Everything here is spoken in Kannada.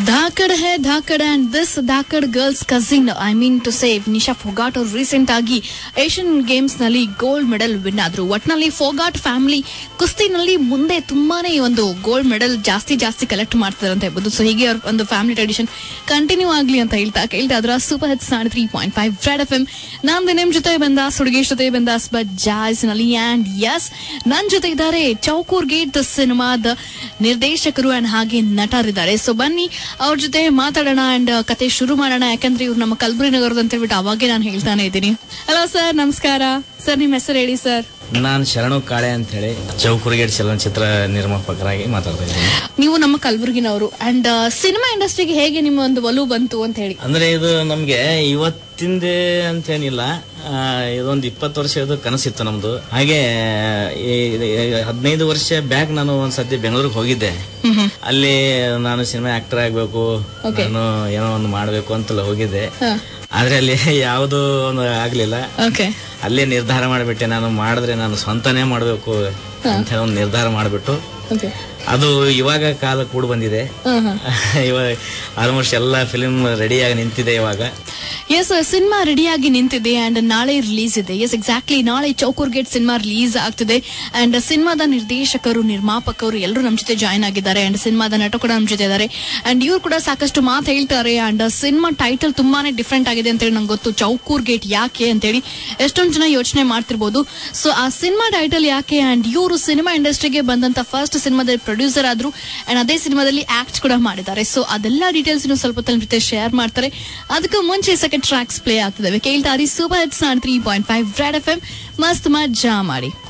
ಧಾಕಡ್ hey Dhaakad and this Dhaakad girls cousin I mean to save Nisha Phogat ಅವರು ರೀಸೆಂಟ್ ಆಗಿ ಏಷ್ಯನ್ ಗೇಮ್ಸ್ ನಲ್ಲಿ ಗೋಲ್ಡ್ ಮೆಡಲ್ ವಿನ್ ಆದ್ರು ಒಟ್ನಲ್ಲಿ ಫೋಗಾಟ್ ಫ್ಯಾಮಿಲಿ ಕುಸ್ತಿನಲ್ಲಿ ಮುಂದೆ ತುಂಬಾನೇ ಈ ಒಂದು ಗೋಲ್ಡ್ ಮೆಡಲ್ ಜಾಸ್ತಿ ಜಾಸ್ತಿ ಕಲೆಕ್ಟ್ ಮಾಡ್ತಾರೆ ಅಂತ ಹೇಳ್ಬೋದು ಸೊ ಹೀಗೆ ಅವ್ರ ಒಂದು ಫ್ಯಾಮಿಲಿ ಟ್ರೆಡಿಷನ್ ಕಂಟಿನ್ಯೂ ಆಗ್ಲಿ ಅಂತ ಹೇಳ್ತಾ ಕೇಳ್ತಾ ಅದ್ರ ಸೂಪರ್ ಹಿಟ್ಸ್ ನಾಡಿ three point five red F M ನಾನ್ ನಿಮ್ ಜೊತೆ ಬಂದಾಸ್ ಹುಡುಗೇಶ್ ಜೊತೆ ಬಂದಾಸ್ ಬಟ್ ಜಾಯ್ಸ್ ನಲ್ಲಿ ಅಂಡ್ ಯಸ್ ನನ್ ಜೊತೆ ಇದ್ದಾರೆ ಚೌಕೂರ್ ಗೇಟ್ ಸಿನಿಮಾದ ನಿರ್ದೇಶಕರು ಅಂಡ್ ಹಾಗೆ ನಟರಿದ್ದಾರೆ ಸೊ ಬನ್ನಿ ಅವ್ರ ಜೊತೆ ಮಾತಾಡೋಣ ಅಂಡ್ ಕತೆ ಶುರು ಮಾಡೋಣ ಯಾಕಂದ್ರೆ ಇವ್ರು ನಮ್ಮ ಕಲ್ಬುರಿ ನಗರದ ಅಂತ ಹೇಳ್ಬಿಟ್ಟು ಅವಾಗೆ ನಾನು ಹೇಳ್ತಾನೆ ಇದ್ದೀನಿ ಹಲೋ ಸರ್ ನಮಸ್ಕಾರ ಸರ್ ನಿಮ್ಮ ಹೆಸರು ಹೇಳಿ ಸರ್ ನಾನು ಶರಣು ಕಾಳೆ ಅಂತ ಹೇಳಿ ಚೌಕುರಿಗೇಡ್ ಚಲನಚಿತ್ರ ನಿರ್ಮಾಪಕರಾಗಿ ಮಾತಾಡ್ತಾ ಇದ್ದೀನಿ ನೀವು ನಮ್ಮ ಕಲಬುರಗಿನವರು ಅಂಡ್ ಸಿನಿಮಾ ಇಂಡಸ್ಟ್ರಿಗೆ ಹೇಗೆ ನಿಮ್ಮ ಒಂದು ಒಲವು ಬಂತು ಅಂತ ಹೇಳಿ ಅಂದ್ರೆ ಇದು ನಮ್ಗೆ ಇವತ್ತಿಂದೇ ಅಂತೇನಿಲ್ಲ ಆ, ಇದೊಂದು ಇಪ್ಪತ್ತು ವರ್ಷದ ಕನಸಿತ್ತು ನಮ್ದು ಹಾಗೆ ಈ- ಈ ಹದಿನೈದು ವರ್ಷ ಬ್ಯಾಕ್ ನಾನು ಒಂದ್ಸತಿ ಬೆಂಗಳೂರಿಗೆ ಹೋಗಿದ್ದೆ ಅಲ್ಲಿ ನಾನು ಸಿನಿಮಾ ಆಕ್ಟರ್ ಆಗ್ಬೇಕು ನಾನು ಏನೋ ಒಂದು ಮಾಡ್ಬೇಕು ಅಂತೆಲ್ಲ ಹೋಗಿದ್ದೆ ಆದ್ರೆ ಅಲ್ಲಿ ಯಾವುದೂ ಒಂದು ಆಗ್ಲಿಲ್ಲ ಓಕೆ ಅಲ್ಲೇ ನಿರ್ಧಾರ ಮಾಡಿಬಿಟ್ಟೆ ನಾನು ಮಾಡಿದ್ರೆ ನಾನು ಸ್ವಂತನೇ ಮಾಡಬೇಕು ಅಂತ ಹೇಳಿ ಒಂದು ನಿರ್ಧಾರ ಮಾಡಿಬಿಟ್ಟು ಓಕೆ ಅದು ಇವಾಗ ಕಾಲ ಕೂಡ ಬಂದಿದೆ ಇವಾಗ ಆಲ್ಮೋಸ್ಟ್ ಎಲ್ಲ ಫಿಲಿಂ ರೆಡಿಯಾಗಿ ನಿಂತಿದೆ ಇವಾಗ ಎಸ್ ಸಿನಿಮಾ ರೆಡಿಯಾಗಿ ನಿಂತಿದೆ ಅಂಡ್ ನಾಳೆ ರಿಲೀಸ್ ಇದೆ ಎಸ್ ಎಕ್ಸಾಕ್ಟ್ಲಿ ನಾಳೆ ಚೌಕೂರ್ ಗೇಟ್ ಸಿನಿಮಾ ರಿಲೀಸ್ ಆಗ್ತಿದೆ ಅಂಡ್ ಸಿನಿಮಾದ ನಿರ್ದೇಶಕರು ನಿರ್ಮಾಪಕರು ಎಲ್ಲರೂ ನಮ್ಮ ಜೊತೆ ಜಾಯ್ನ್ ಆಗಿದ್ದಾರೆ ಅಂಡ್ ಸಿನಿಮಾದ ನಟ ಕೂಡ ನಮ್ಮ ಜೊತೆ ಇದ್ದಾರೆ ಅಂಡ್ ಇವ್ರು ಕೂಡ ಸಾಕಷ್ಟು ಮಾತು ಹೇಳ್ತಾರೆ ಅಂಡ್ ಸಿನಿಮಾ ಟೈಟಲ್ ತುಂಬಾನೇ ಡಿಫ್ರೆಂಟ್ ಆಗಿದೆ ಅಂತೇಳಿ ನಂಗೆ ಗೊತ್ತು ಚೌಕೂರ್ ಗೇಟ್ ಯಾಕೆ ಅಂತೇಳಿ ಎಷ್ಟೊಂದು ಜನ ಯೋಚನೆ ಮಾಡ್ತಿರ್ಬೋದು ಸೊ ಆ ಸಿನಿಮಾ ಟೈಟಲ್ ಯಾಕೆ ಅಂಡ್ ಇವರು ಸಿನಿಮಾ ಇಂಡಸ್ಟ್ರಿಗೆ ಬಂದಂತ ಫಸ್ಟ್ ಸಿನಿಮಾದಲ್ಲಿ ಪ್ರೊಡ್ಯೂಸರ್ ಆದ್ರು ಅಂಡ್ ಅದೇ ಸಿನಿಮಾದಲ್ಲಿ ಆಕ್ಟ್ ಕೂಡ ಮಾಡಿದ್ದಾರೆ ಸೊ ಅದೆಲ್ಲ ಡೀಟೇಲ್ಸ್ ಇನ್ನು ಸ್ವಲ್ಪ ಹೊತ್ತಲ್ಲಿ ಜೊತೆ ಶೇರ್ ಮಾಡ್ತಾರೆ ಅದಕ್ಕೂ ಮುಂಚೆ ಸೆಕೆಂಡ್ ಟ್ರ್ಯಾಕ್ಸ್ ಪ್ಲೇ ಆಗ್ತಿದ್ದಾವೆ ಕೇಳ್ತಾ super hits three point five red F M ಮಸ್ತ್ ಮಜ್ಜಾ ಮಾಡಿ